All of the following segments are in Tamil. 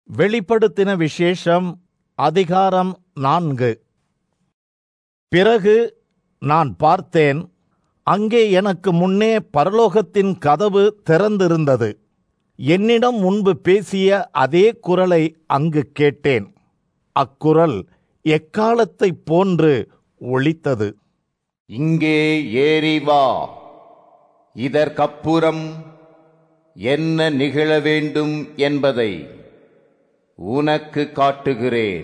வெளிப்படுத்தின விசேஷம் அதிகாரம் நான்கு பிறகு நான் பார்த்தேன் அங்கே எனக்கு முன்னே பரலோகத்தின் கதவு திறந்திருந்தது என்னிடம் முன்பு பேசிய அதே குரலை அங்கு கேட்டேன் அக்குரல் எக்காலத்தைப் போன்று ஒலித்தது இங்கே ஏறி வா இதற்கப்புறம் என்ன நிகழ வேண்டும் என்பதை உனக்கு காட்டுகிறேன்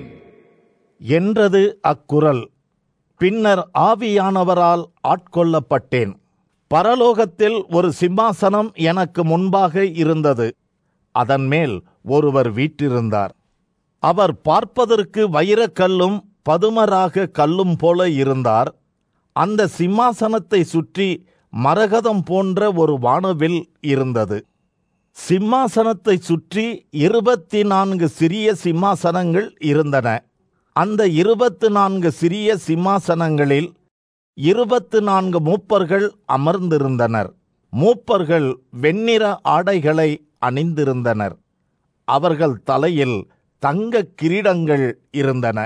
என்றது அக்குரல் பின்னர் ஆவியானவரால் ஆட்கொள்ளப்பட்டேன் பரலோகத்தில் ஒரு சிம்மாசனம் எனக்கு முன்பாக இருந்தது அதன் மேல் ஒருவர் வீற்றிருந்தார் அவர் பார்ப்பதற்கு வைரக்கல்லும் பதுமராக கல்லும் போல இருந்தார் அந்த சிம்மாசனத்தை சுற்றி மரகதம் போன்ற ஒரு வானவில் இருந்தது சிம்மாசனத்தை சுற்றி இருபத்தி நான்கு சிறிய சிம்மாசனங்கள் இருந்தன அந்த இருபத்து நான்கு சிறிய சிம்மாசனங்களில் இருபத்து நான்கு மூப்பர்கள் அமர்ந்திருந்தனர் மூப்பர்கள் வெண்ணிற ஆடைகளை அணிந்திருந்தனர் அவர்கள் தலையில் தங்க கிரீடங்கள் இருந்தன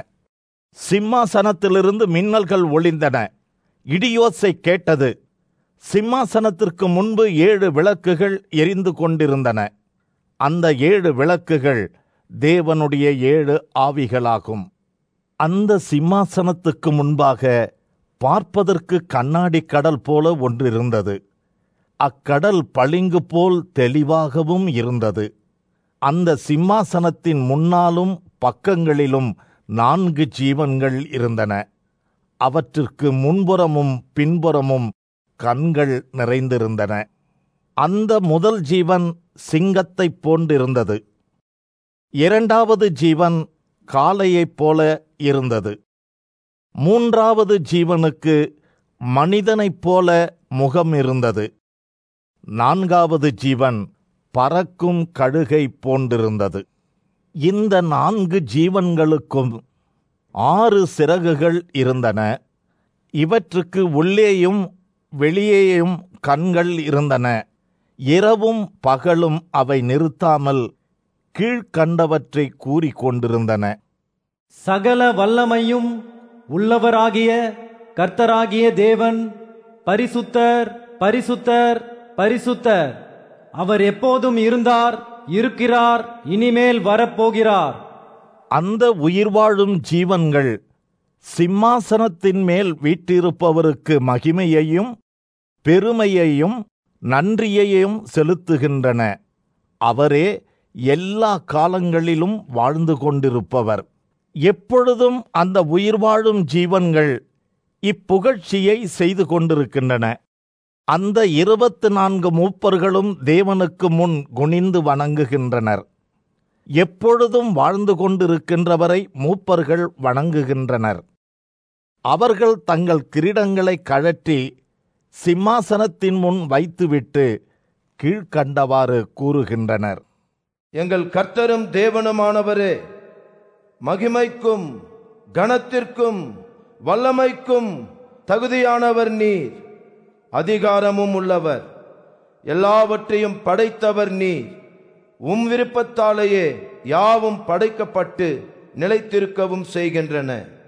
சிம்மாசனத்திலிருந்து மின்னல்கள் ஒளிந்தன இடியோசை கேட்டது சிம்மாசனத்திற்கு முன்பு ஏழு விளக்குகள் எரிந்து கொண்டிருந்தன அந்த ஏழு விளக்குகள் தேவனுடைய ஏழு ஆவிகளாகும் அந்த சிம்மாசனத்துக்கு முன்பாக பார்ப்பதற்கு கண்ணாடி கடல் போல ஒன்றிருந்தது அக்கடல் பளிங்கு போல் தெளிவாகவும் இருந்தது அந்த சிம்மாசனத்தின் முன்னாலும் பக்கங்களிலும் நான்கு ஜீவன்கள் இருந்தன அவற்றிற்கு முன்புறமும் பின்புறமும் கண்கள் நிறைந்திருந்தன அந்த முதல் ஜீவன் சிங்கத்தைப் போன்றிருந்தது இரண்டாவது ஜீவன் காளையைப் போல இருந்தது மூன்றாவது ஜீவனுக்கு மனிதனைப் போல முகம் இருந்தது நான்காவது ஜீவன் பறக்கும் கழுகை போன்றிருந்தது இந்த நான்கு ஜீவன்களுக்கும் ஆறு சிறகுகள் இருந்தன இவற்றுக்கு உள்ளேயும் வெளியேயும் கண்கள் இருந்தன இரவும் பகலும் அவை நிறுத்தாமல் கீழ்கண்டவற்றை கூறிக்கொண்டிருந்தன சகல வல்லமையும் உள்ளவராகிய கர்த்தராகிய தேவன் பரிசுத்தர் பரிசுத்தர் பரிசுத்தர் அவர் எப்போதும் இருந்தார் இருக்கிறார் இனிமேல் வரப்போகிறார் அந்த உயிர்வாழும் ஜீவன்கள் சிம்மாசனத்தின் மேல் வீற்றிருப்பவருக்கு மகிமையையும் பெருமையையும் நன்றியையும் செலுத்துகின்றன அவரே எல்லா காலங்களிலும் வாழ்ந்து கொண்டிருப்பவர் எப்பொழுதும் அந்த உயிர்வாழும் ஜீவன்கள் இப்புகழ்ச்சியை செய்து கொண்டிருக்கின்றன அந்த இருபத்து நான்கு மூப்பர்களும் தேவனுக்கு முன் குனிந்து வணங்குகின்றனர் எப்பொழுதும் வாழ்ந்து கொண்டிருக்கின்றவரை மூப்பர்கள் வணங்குகின்றனர் அவர்கள் தங்கள் கிரீடங்களை கழற்றி சிம்மாசனத்தின் முன் வைத்துவிட்டு கீழ்க்கண்டவாறு கூறுகின்றனர் எங்கள் கர்த்தரும் தேவனுமானவரே மகிமைக்கும் கனத்திற்கும் வல்லமைக்கும் தகுதியானவர் நீர் அதிகாரமும் உள்ளவர் எல்லாவற்றையும் படைத்தவர் நீர் உம் விருப்பத்தாலேயே யாவும் படைக்கப்பட்டு நிலைத்திருக்கவும் செய்கின்றன